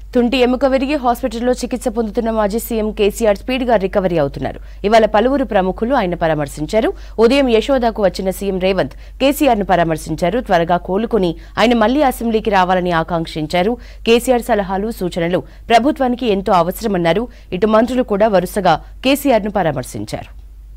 తుంటి ఎముక విరిగి హాస్పిటల్లో చికిత్స పొందుతున్న మాజీ సీఎం కేసీఆర్ స్పీడ్ గా రికవరీ అవుతున్నారు ఇవాళ పలువురు ప్రముఖులు ఆయన పరామర్శించారు ఉదయం యశోదాకు వచ్చిన సీఎం రేవంత్ కేసీఆర్ ను పరామర్శించారు త్వరగా కోలుకుని ఆయన మళ్లీ అసెంబ్లీకి రావాలని ఆకాంక్షించారు కేసీఆర్ సలహాలు సూచనలు ప్రభుత్వానికి ఎంతో అవసరమన్నారు ఇటు మంత్రులు కూడా వరుసగా కేసీఆర్ ను పరామర్శించారు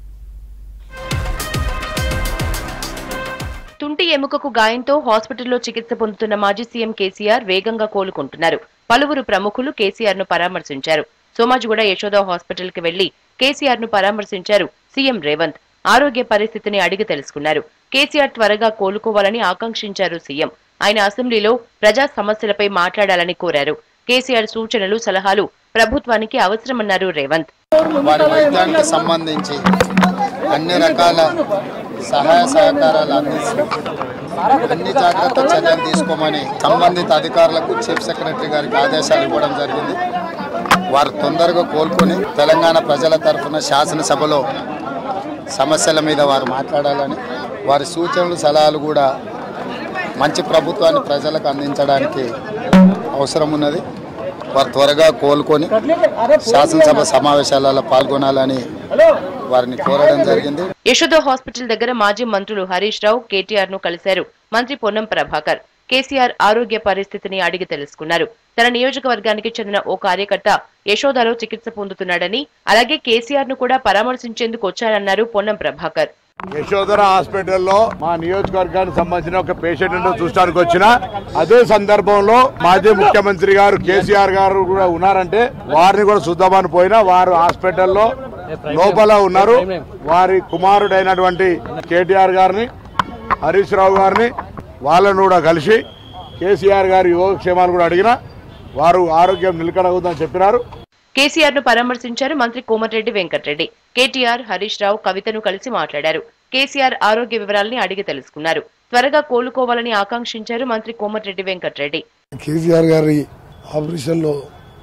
తుంటి ఎముకకు గాయంతో హాస్పిటల్లో చికిత్స పొందుతున్న మాజీ సీఎం కేసీఆర్ వేగంగా కోలుకుంటున్నారు పలువురు ప్రముఖులు కేసీఆర్ ను పరామర్శించారు సోమాజిగూడ యశోద హాస్పిటల్ కి వెళ్లి కేసీఆర్ ను పరామర్శించారు సీఎం రేవంత్ ఆరోగ్య పరిస్థితిని అడిగి తెలుసుకున్నారు కేసీఆర్ త్వరగా కోలుకోవాలని ఆకాంక్షించారు సీఎం ఆయన అసెంబ్లీలో ప్రజా సమస్యలపై మాట్లాడాలని కోరారు కేసీఆర్ సూచనలు సలహాలు ప్రభుత్వానికి అవసరమన్నారు రేవంత్ వారి వైద్యానికి సంబంధించి అన్ని రకాల సహాయ సహకారాలు అందిస్తూ అన్ని జాగ్రత్త చర్యలు తీసుకోమని సంబంధిత అధికారులకు చీఫ్ సెక్రటరీ గారికి ఆదేశాలు ఇవ్వడం జరిగింది వారు తొందరగా కోలుకొని తెలంగాణ ప్రజల తరఫున శాసనసభలో సమస్యల మీద వారు మాట్లాడాలని వారి సూచనలు సలహాలు కూడా మంచి ప్రభుత్వాన్ని ప్రజలకు అందించడానికి అవసరం ఉన్నది వారు త్వరగా కోలుకొని శాసనసభ సమావేశాలలో పాల్గొనాలని వారిని కోరడం జరిగింది యశోద హాస్పిటల్ దగ్గర మాజీ మంత్రులు హరీష్ రావు కేటీఆర్ ను కలిశారు మంత్రి పొన్నం ప్రభాకర్ కేసీఆర్ ఆరోగ్య పరిస్థితిని అడిగి తెలుసుకున్నారు తన నియోజకవర్గానికి చెందిన ఓ కార్యకర్త యశోదలో చికిత్స పొందుతున్నాడని అలాగే కేసీఆర్ ను కూడా పరామర్శించేందుకు వచ్చారన్నారు పొన్నం ప్రభాకర్ యశోధర హాస్పిటల్లో మా నియోజకవర్గానికి సంబంధించిన ఒక పేషెంట్ చూడడానికి వచ్చిన అదే సందర్భంలో మాజీ ముఖ్యమంత్రి గారు కేసీఆర్ గారు కూడా ఉన్నారంటే వారిని కూడా చూద్దామని పోయినా వారు హాస్పిటల్లో లోపల ఉన్నారు వారి కుమారుడైనటువంటి కేటీఆర్ గారిని హరీష్ రావు గారిని వాళ్ళను కూడా కలిసి కేసీఆర్ గారి యోగక్షేమాలు కూడా అడిగిన వారు ఆరోగ్యం నిలకడవుతుందని చెప్పినారు కేసీఆర్ ను పరామర్శించారు మంత్రి కోమటిరెడ్డి వెంకటరెడ్డి కేటీఆర్ హరీష్ రావు కవితను కలిసి మాట్లాడారు కేసీఆర్ ఆరోగ్య వివరాల్ని అడిగి తెలుసుకున్నారు త్వరగా కోలుకోవాలని ఆకాంక్షించారు మంత్రి కోమటిరెడ్డి వెంకటరెడ్డి కేసీఆర్ గారి ఆపరేషన్లో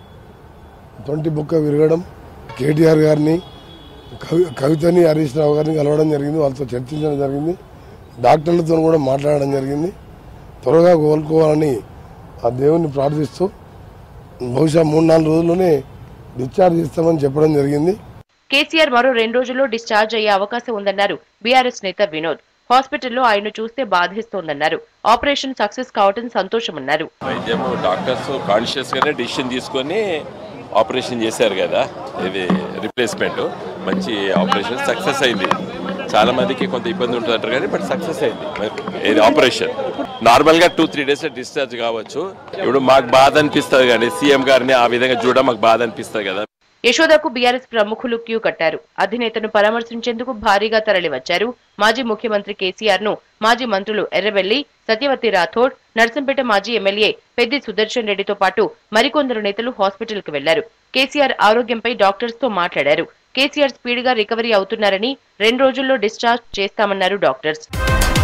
తొంటి బుక్క విరగడం కేటీఆర్ గారిని కవి కవితని హరీష్ రావు గారిని కలవడం జరిగింది వాళ్ళతో చర్చించడం జరిగింది డాక్టర్లతో కూడా మాట్లాడడం జరిగింది త్వరగా కోలుకోవాలని ఆ దేవుణ్ణి ప్రార్థిస్తూ బహుశా మూడు నాలుగు రోజుల్లోనే డిశ్చార్జ్ చేస్తామని చెప్పడం జరిగింది కేసీఆర్ మరో రెండు రోజుల్లో డిశ్చార్జ్ అయ్యే అవకాశం ఉందన్నారు బీఆర్ఎస్ నేత వినోద్ హాస్పిటల్లో ఆయన్ను చూస్తే బాధిస్తోందన్నారు ఆపరేషన్ సక్సెస్ కావటం సంతోషమన్నారు వైద్యం డాక్టర్స్ కాన్షియస్ గానే డిసిషన్ తీసుకొని ఆపరేషన్ చేశారు కదా ఇది రిప్లేస్మెంట్ మంచి ఆపరేషన్ సక్సెస్ అయింది చాలా మందికి కొంత ఇబ్బంది ఉంటుందంటారు కానీ బట్ సక్సెస్ అయింది ఇది ఆపరేషన్ నార్మల్ గా టూ త్రీ డేస్ డిశ్చార్జ్ కావచ్చు ఇప్పుడు మాకు బాధ అనిపిస్తుంది కానీ సీఎం గారిని ఆ విధంగా చూడడం మాకు బాధ అనిపిస్తుంది కదా యశోదకు బీఆర్ఎస్ ప్రముఖులు క్యూ కట్టారు అధినేతను పరామర్శించేందుకు భారీగా తరలివచ్చారు మాజీ ముఖ్యమంత్రి కేసీఆర్ ను మాజీ మంత్రులు ఎర్రబెల్లి సత్యవతి రాథోడ్ నర్సంపేట మాజీ ఎమ్మెల్యే పెద్ది సుదర్శన్ రెడ్డితో పాటు మరికొందరు నేతలు హాస్పిటల్ కు వెళ్లారు కేసీఆర్ ఆరోగ్యంపై డాక్టర్స్ తో మాట్లాడారు కేసీఆర్ స్పీడ్ గా రికవరీ అవుతున్నారని రెండు రోజుల్లో డిశ్చార్జ్ చేస్తామన్నారు డాక్టర్స్